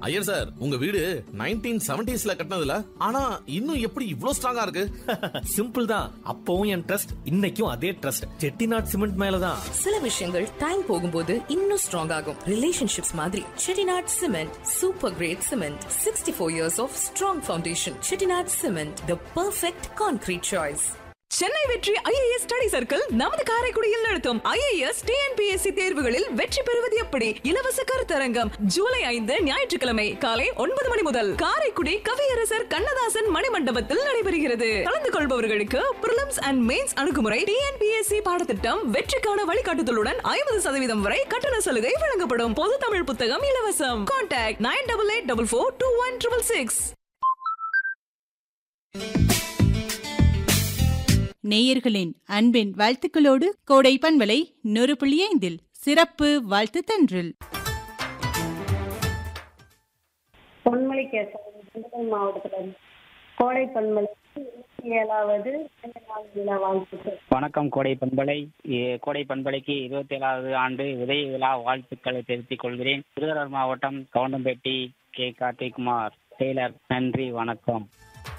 Iyer sir உங்க வீடு nineteen செவன்டிஸ்ல கட்டினதுல ஆனா இன்னும் எப்படி இவ்ளோ ஸ்ட்ராங்கா இருக்கு சிம்பிள் தான் அப்பவும் என் ட்ரஸ்ட் இன்னைக்கும் அதே ட்ரஸ்ட் செட்டிநாட் சிமெண்ட் மேலதான் சில விஷயங்கள் டைம் போகும்போது இன்னும் ஸ்ட்ராங் ஆகும் ரிலேஷன்ஷிப்ஸ் மாதிரி Chettinad cement super great cement sixty four years of strong foundation Chettinad cement the perfect concrete choice Chennai Vetri IAS study circle நமது காரைக்குடியில் நடத்தும் ஐஏஎஸ் டிஎன்பிஎஸ்சி தேர்வுகளில் வெற்றி பெறுவது எப்படி இலவச கருத்தரங்கம் ஜூலை ஐந்து ஞாயிற்றுக்கிழமை காலை ஒன்பது மணி முதல் காரைக்குடி கவியரசர் கண்ணதாசன் மணிமண்டபத்தில் நடைபெறுகிறது கலந்து கொள்பவர்களுக்கு பிரிலிம்ஸ் அண்ட் மெயின்ஸ் அணுகுமுறை டிஎன்பிஎஸ்சி பாடத்திட்டம் வெற்றிக்கான வழிகாட்டுதலுடன் ஐம்பது சதவீதம் வரை கட்டண சலுகை வழங்கப்படும் பொது தமிழ் புத்தகம் இலவசம் contact nine double eight double four two one triple six நேயர்களின் அன்பின் வாழ்த்துக்களோடு கோடை பண்பலை நூறு புள்ளி ஐந்தில் சிறப்பு வாழ்த்து தன்றில் பொன்மொழி கேசவன் திண்டுக்கல் மாவட்டத்துல இருந்து. கோடை பன்மலை இருபத்தி ஏழாவது பிறந்த நாள் விழா வாழ்த்துக்கள் வணக்கம் கோடை பண்பலை ஏ- கோடை பண்பலைக்கு இருபத்தி ஏழாவது ஆண்டு உதய விழா வாழ்த்துக்களை தெரிவித்துக் கொள்கிறேன் திருவாரூர் மாவட்டம் கவுண்டம்பேட்டி கே கார்த்திகுமார் டெய்லர் நன்றி வணக்கம்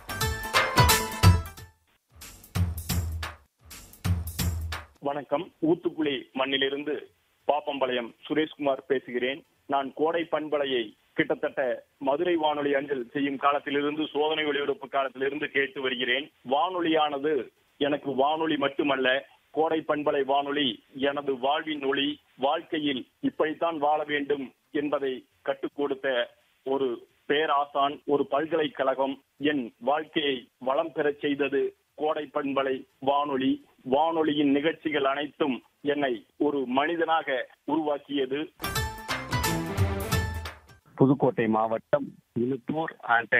வணக்கம் ஊத்துக்குளி மண்ணிலிருந்து பாப்பம்பாளையம் சுரேஷ்குமார் பேசுகிறேன் நான் கோடை பண்பலையை கிட்டத்தட்ட மதுரை வானொலி அஞ்சல் செய்யும் காலத்திலிருந்து சோதனை ஒளிபரப்பு காலத்திலிருந்து கேட்டு வருகிறேன் வானொலியானது எனக்கு வானொலி மட்டுமல்ல கோடை பண்பலை வானொலி எனது வாழ்வின் ஒளி வாழ்க்கையில் இப்படித்தான் வாழ வேண்டும் என்பதை கற்றுக் கொடுத்த ஒரு பேராசான் ஒரு பல்கலைக்கழகம் என் வாழ்க்கையை வளம் பெறச் செய்தது கோடை பண்பலை வானொலி வானொலியின் நிகழ்ச்சிகள் அனைத்தும் என்னை ஒரு மனிதனாக உருவாக்கியது புதுக்கோட்டை மாவட்டம் இழுப்பூர்